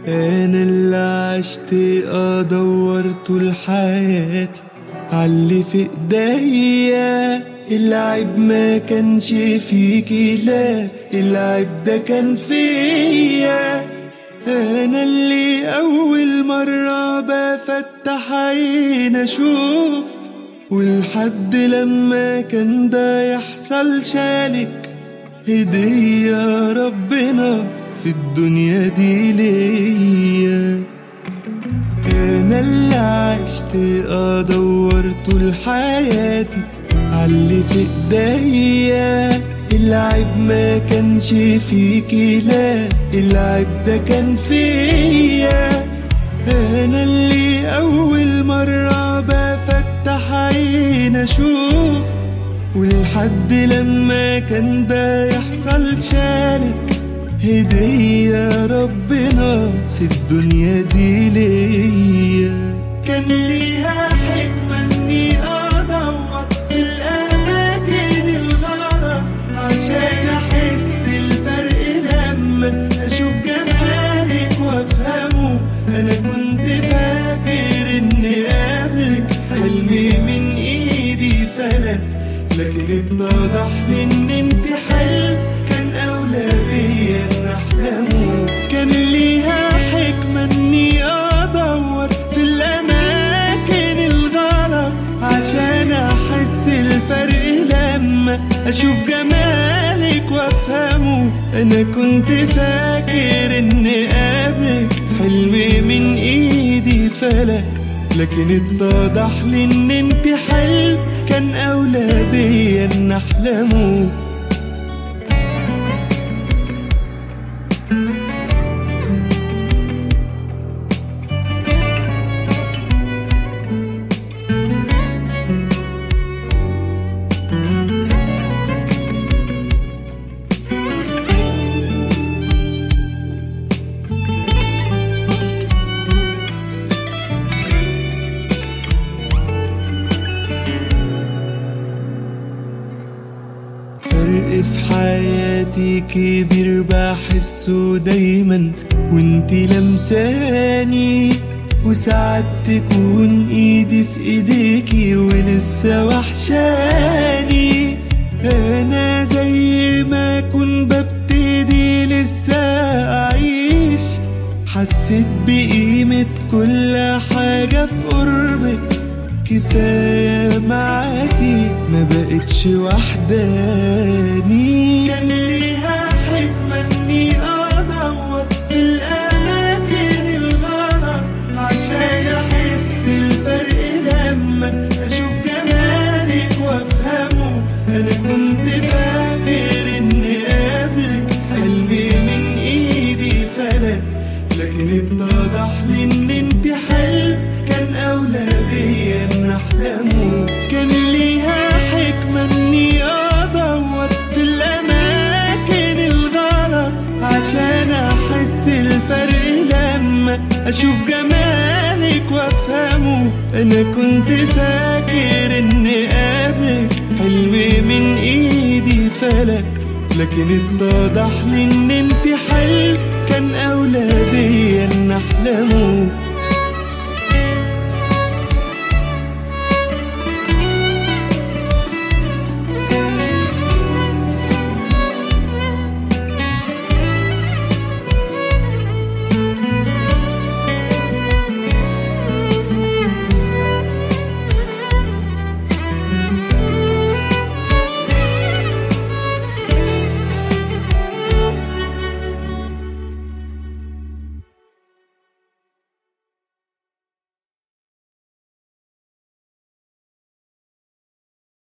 انا اللي عشت ادور طول حياتي عاللي في ايديا العيب ما كانش فيكي لا العيب ده كان فيا انا اللي اول مرة بفتح عين اشوف والحد لما كان ده يحصل شالك هدية ربنا في الدنيا دي ليا انا اللي عشت ادور طول حياتي عاللي في ايديا العيب ما كانش فيكي لا العيب ده كان فيا انا اللي اول مرة بفتح عين اشوف والحد لما كان ده يحصل شارك هدية ربنا في الدنيا دي ليا كان ليها حكمة اني ادور في الاماكن الغلط عشان احس الفرق لما اشوف جمالك وافهمه انا كنت فاكر اني قبلك حلمي من ايدي فلت لكن اتضح لي ان انت حلم كان اولى بيا ان احلمه كان ليها حكمة اني ادور في الاماكن الغلط عشان احس الفرق لما اشوف جمالك وافهمه انا كنت فاكر ان قبلك حلمي من ايدي فلت لكن اتضح لي ان انت حلم كان اولى بيا ان احلمه فرق في حياتي كبير بحسه دايما وانتي لمساني وساعات تكون ايدي في ايديكي ولسه وحشاني انا زي ما كن ببتدي لسه اعيش حسيت بقيمة كل حاجة في قربك كفاية معاكي ما بقتش وحداني كان ليها حكمة اني ادور في الاماكن الغلط عشان احس الفرق لما اشوف جمالك وافهمه انا كنت فاكر ان قبلك حلمي من ايدي فلت لكن اتضح لي ان انت حلم كان اولى بيا ان احلمه كان ليها حكمة اني ادور في الاماكن الغلط عشان احس الفرق لما اشوف جمالك وافهمه انا كنت فاكر ان قبلك حلمي من ايدي فلت لكن اتضح لي ان انت حلم كان اولى بيا ان احلمه